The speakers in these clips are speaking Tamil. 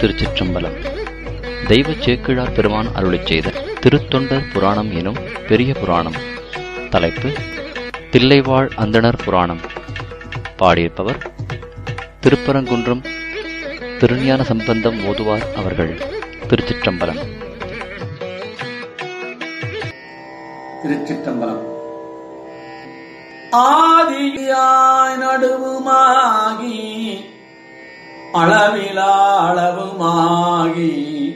திருச்சிற்றம்பலம் தெய்வச் சேக்கிழார் பெருமான் அருளிச் செய்த திருத்தொண்டர் புராணம் எனும் பெரிய புராணம் தலைப்பு தில்லைவாழ் அந்தணர் புராணம் பாடியிருப்பவர் திருப்பரங்குன்றம் திருஞான சம்பந்தம் ஓதுவார் அவர்கள் திருச்சிற்றம்பலம் திருச்சிற்றம்பலம் ஆதியாய் நடுவுமாகி அளவிலா அளவுமாகி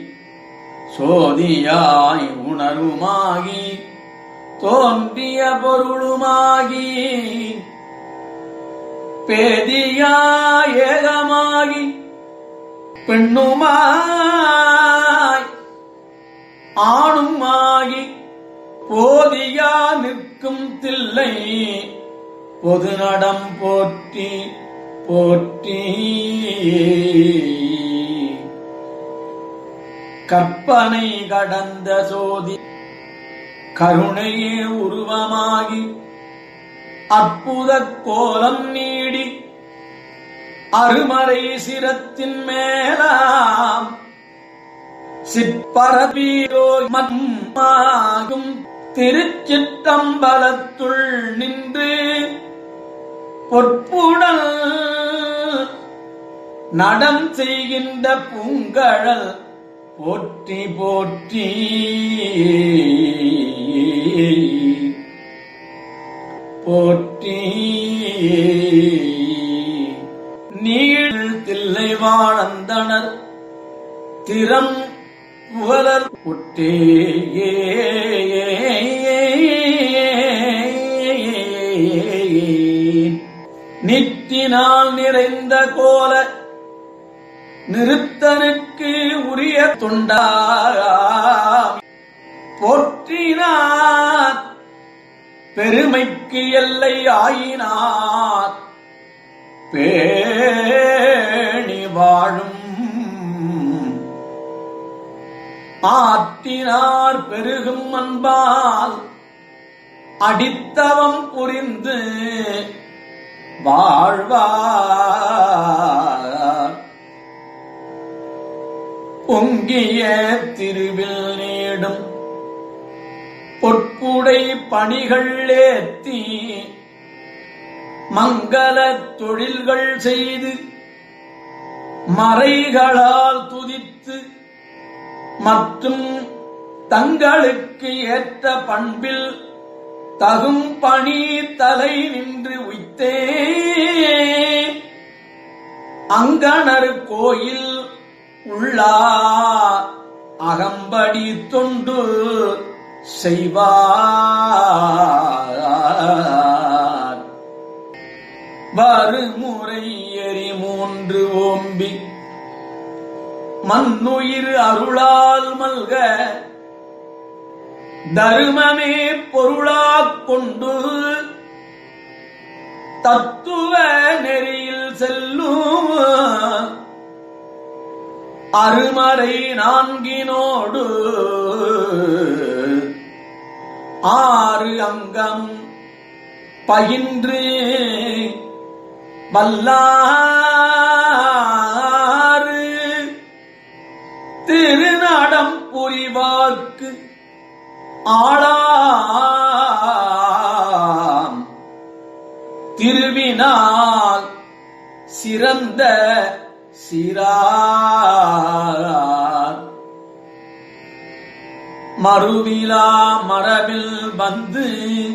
சோதியாய் உணர்வுமாகி தோன்றிய பொருளுமாகி பேதியாய் ஏகமாகி பெண்ணுமாய் ஆணுமாகி போதியா நிற்கும் தில்லை பொது நடம் போற்றி போற்றி கற்பனை கடந்த சோதி கருணையே உருவமாகி அற்புத கோலம் நீடி அருமறை சிரத்தின் மேலாம் சிற்பரபீரோ மம்மாகும் திருச்சிற்றம்பலத்துள் நின்று பொற்புடல் நடம் செய்கின்ற பூங்கழல் போற்றி போற்றி போற்றி நீள் தில்லை வாழந்தனர் திறம் புகழர் உட்டே நித்தினால் நிறைந்த கோல நிறுத்தனுக்கு உரிய தொண்டா போற்றினார் பெருமைக்கு எல்லை ஆயினார் பேணி வாழும் ஆற்றினார் பெருகும் அன்பால் அடித்தவம் புரிந்து வாழ்வார் பொங்கிய திருவில் நீடும் பொற்குடை பணிகள் ஏத்தி மங்கள தொழில்கள் செய்து மறைகளால் துதித்து மற்றும் தங்களுக்கு ஏற்ற பண்பில் தகும் பணி தலை நின்று உய்த்தே அங்கணர் கோயில் உள்ளா அகம்படி தொண்டு செய்வார் வருமுறை எரி மூன்று ஓம்பி மண்ணுயிர் அருளால் மல்க தருமமே பொருளாக் கொண்டு தத்துவ நெறியில் செல்லும் அருமறை நான்கினோடு ஆறு அங்கம் பயின்று வல்லாறு திருநடம் புரிவார்க்கு ஆளாம் திருவினால் சிறந்த சிறார் மறுவிலா மரபில் வந்து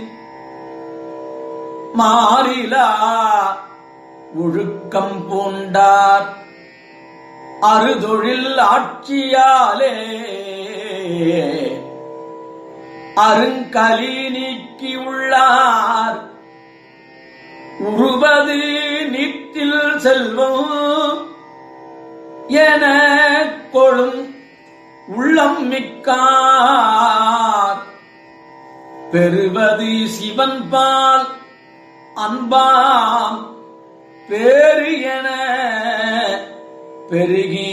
மாறிலா ஒழுக்கம் பூண்டார் அறுதொழில் ஆட்சியாலே அருங்கலி நீக்கி உள்ளார் உருவது நீட்டில் செல்வம் என கொழும் உள்ளம் மிக்கார் பெறுவது சிவன்பால் அன்பாம் பேரு என பெருகி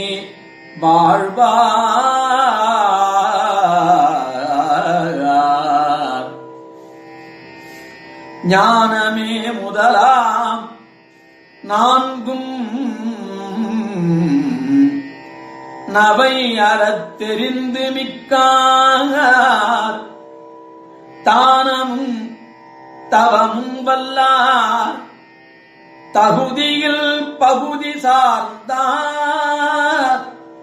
வாழ்வார் ஞானமே முதலாம் நான்கும் நவை அறத் தெரிந்து மிக்கார் தானமும் தவமும் வல்லார் தகுதியில் பகுதி சார்ந்தார்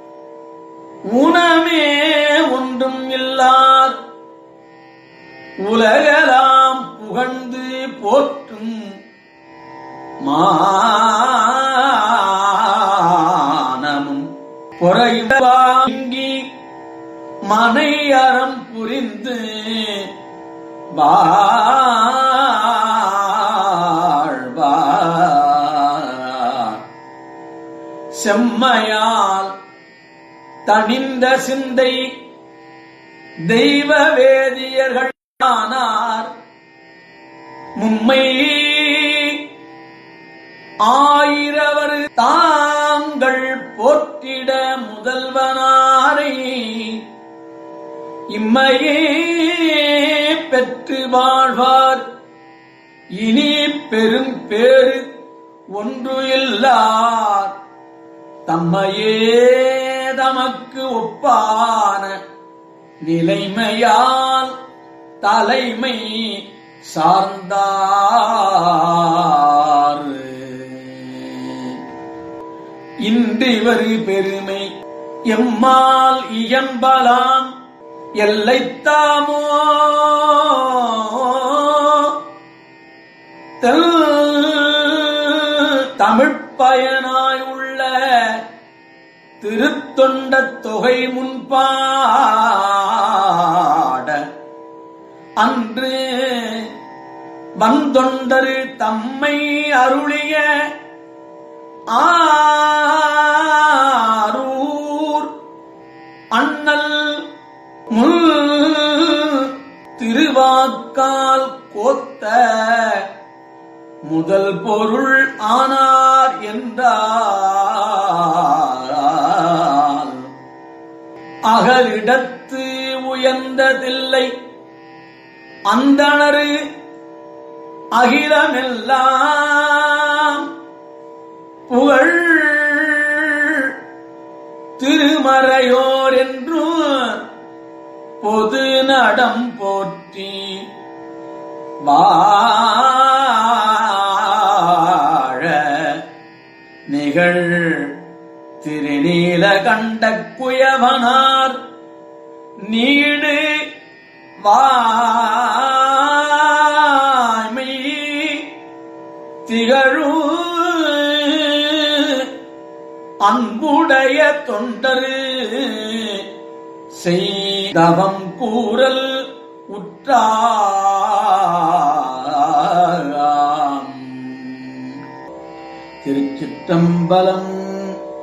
உணமே ஒன்றும் இல்லார் உலகலாம் புகழ்ந்து போற்றும் மானமும் பொறையுங்கி மனை அறம் புரிந்து வாழ்வார் செம்மையால் தனிந்த சிந்தை தெய்வ வேதியர்கள் ஆனார் மும்மை ஆயிரவர் தாங்கள் போற்றிட முதல்வனாரை இம்மையே பெற்று வாழ்வார் இனி பெரும் பேரு ஒன்று இல்லார் தம்மையே தமக்கு ஒப்பான நிலைமையால் தலைமை சார்ந்தார் இன்றிவர் பெருமை எம்மால் இயம்பலாம் எல்லைத்தாமோ தெல் தமிழ்ப்பயனாய் உள்ள திருத்தொண்ட தொகை முன்பாட அன்று வந்தொண்டரு தம்மை அருளிய ஆரூர் அண்ணல் முள் திருவாக்கால் கோத்த முதல் பொருள் ஆனார் என்றார் அகலிடத்து உயர்ந்ததில்லை அந்தணரு அகிலமெல்லாம் புகழ் திருமறையோர் என்றும் பொது நடம் போற்றி வாழ நிகழ் திருநீல கண்ட குயவனார் நீடு வாய்மை திகழும் அன்புடைய தொண்டரு செய்தவம் கூறல் உற்றாம் திருச்சிற்றம்பலம்